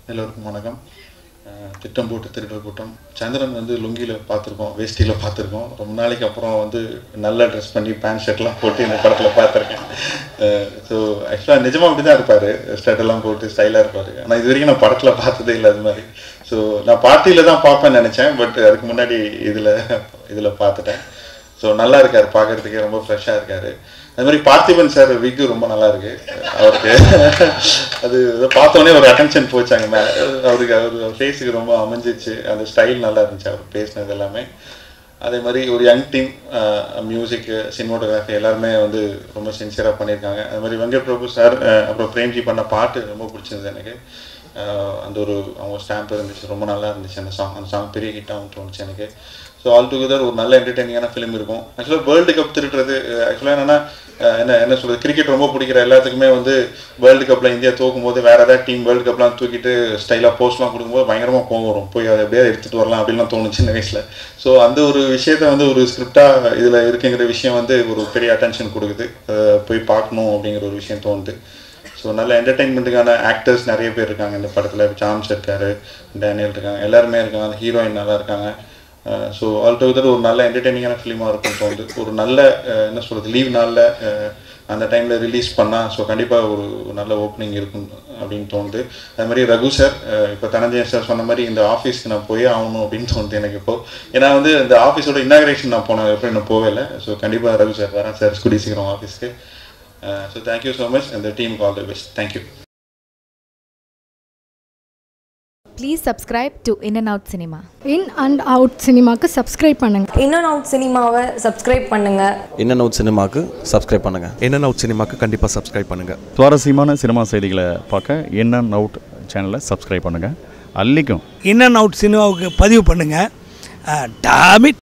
எல்லோருக்கும் வணக்கம் அஹ் திட்டம் போட்டு திருடர் கூட்டம் சந்திரன் வந்து லுங்கியில் பார்த்துருக்கோம் வேஷ்டியில் பார்த்துருக்கோம் ரொம்ப நாளைக்கு அப்புறம் வந்து நல்லா ட்ரெஸ் பண்ணி பேண்ட் ஷர்ட்லாம் போட்டு இந்த படத்தில் பார்த்துருக்கேன் ஸோ ஆக்சுவலாக நிஜமாக அப்படி தான் இருப்பார் ஸ்டட்டெல்லாம் போட்டு ஸ்டைலாக இருப்பார் ஆனால் இது வரைக்கும் நான் படத்தில் பார்த்ததே இல்லை அது மாதிரி ஸோ நான் பார்ட்டியில் தான் பார்ப்பேன்னு நினச்சேன் பட் அதுக்கு முன்னாடி இதில் இதில் பார்த்துட்டேன் ஸோ நல்லா இருக்கார் பார்க்கறதுக்கே ரொம்ப ஃப்ரெஷ்ஷாக இருக்கார் அது மாதிரி பார்த்திபன் சார் விக்கு ரொம்ப நல்லா இருக்கு அவருக்கு அது இதை பார்த்தோன்னே ஒரு அட்டென்ஷன் போச்சாங்க மே அவருக்கு அவர் ஃபேஸுக்கு ரொம்ப அமைஞ்சிச்சு அந்த ஸ்டைல் நல்லா இருந்துச்சு அவர் பேசினது எல்லாமே அதே மாதிரி ஒரு யங் டீம் மியூசிக் சினிமோட்டோகிராஃபி எல்லாருமே வந்து ரொம்ப சின்சியராக பண்ணியிருக்காங்க அது மாதிரி வெங்கட் பிரபு சார் அப்புறம் பிரேம்ஜி பண்ண பாட்டு ரொம்ப பிடிச்சிருந்தது எனக்கு அஹ் அந்த ஒரு அவங்க ஸ்டாம்ப் இருந்துச்சு ரொம்ப நல்லா இருந்துச்சு அந்த சாங் அந்த சாங் பெரிய ஹிட்டாகவும் தோணுச்சு எனக்கு ஸோ ஆல் டுகெதர் ஒரு நல்ல என்டர்டெய்னிங்கான ஃபிலிம் இருக்கும் ஆக்சுவலாக வேர்ல்டு கப் திருடுறது ஆக்சுவலாக என்னன்னா அஹ் என்ன என்ன சொல்றது கிரிக்கெட் ரொம்ப பிடிக்கிற எல்லாத்துக்குமே வந்து வேர்ல்டு கப்பில் இந்தியா தூக்கும் போது வேற ஏதாவது டீம் வேர்ல்டு கப்லாம் தூக்கிட்டு ஸ்டைலாக போஸ்ட்லாம் கொடுக்கும்போது பயங்கரமாக கோவம் வரும் போய் அதை எப்படியாவது எடுத்துகிட்டு வரலாம் அப்படின்லாம் தோணுச்சு சின்ன வயசில் ஸோ அந்த ஒரு விஷயத்த வந்து ஒரு ஸ்கிரிப்டாக இதில் இருக்குங்கிற விஷயம் வந்து ஒரு பெரிய அட்டென்ஷன் கொடுக்குது அஹ் போய் பார்க்கணும் அப்படிங்கிற ஒரு விஷயம் தோணுது ஸோ நல்ல என்டர்டெயின்மெண்ட்டுக்கான ஆக்டர்ஸ் நிறைய பேர் இருக்காங்க இந்த படத்தில் சாம்ஸ் இருக்காரு டேனியல் இருக்காங்க எல்லாருமே இருக்காங்க ஹீரோயின் நல்லா இருக்காங்க ஸோ ஆல் டுகெதர் ஒரு நல்ல என்டர்டெய்னிங்கான ஃபிலிமாக இருக்கும் தோணுது ஒரு நல்ல அஹ், என்ன சொல்கிறது லீவ் நாளில் அந்த டைமில் ரிலீஸ் பண்ணால் ஸோ கண்டிப்பாக ஒரு ஒரு நல்ல ஓப்பனிங் இருக்கும் அப்படின்னு தோணுது அது மாதிரி ரகு சார் இப்போ தனஞ்சயன் சார் சொன்ன மாதிரி இந்த ஆஃபீஸ்க்கு நான் போய் ஆகணும் அப்படின்னு தோணுது எனக்கு இப்போ ஏன்னா வந்து இந்த ஆஃபீஸோட இன்னாகிரேஷன் நான் போன எப்போ இன்னும் போகவே இல்லை ஸோ கண்டிப்பாக ரகு சார் வரேன் சார் கூடி சீக்கிரம் ஆஃபீஸ்க்கு ஸோ தேங்க்யூ ஸோ மச் அந்த டீமுக்கு all the best thank you Please subscribe to In and Out Cinema. In and Out சினிமாக்கு சப்ஸ்கிரைப் பண்ணுங்கள் இன் அண்ட் அவுட் சினிமாவை சப்ஸ்கிரைப் பண்ணுங்கள் இன் அண்ட் அவுட் சினிமாவுக்கு சப்ஸ்கிரைப் பண்ணுங்கள் இன் அண்ட் அவுட் சினிமாக்கு கண்டிப்பாக சப்ஸ்கிரைப் பண்ணுங்கள் சுவாரஸ்யமான சினிமா செய்திகளை பார்க்க என் அண்ட் அவுட் சேனலை சப்ஸ்கிரைப் பண்ணுங்கள் அல்லிக்கும் இன் அண்ட் அவுட் சினிமாவுக்கு பதிவு பண்ணுங்கள் டாமிட்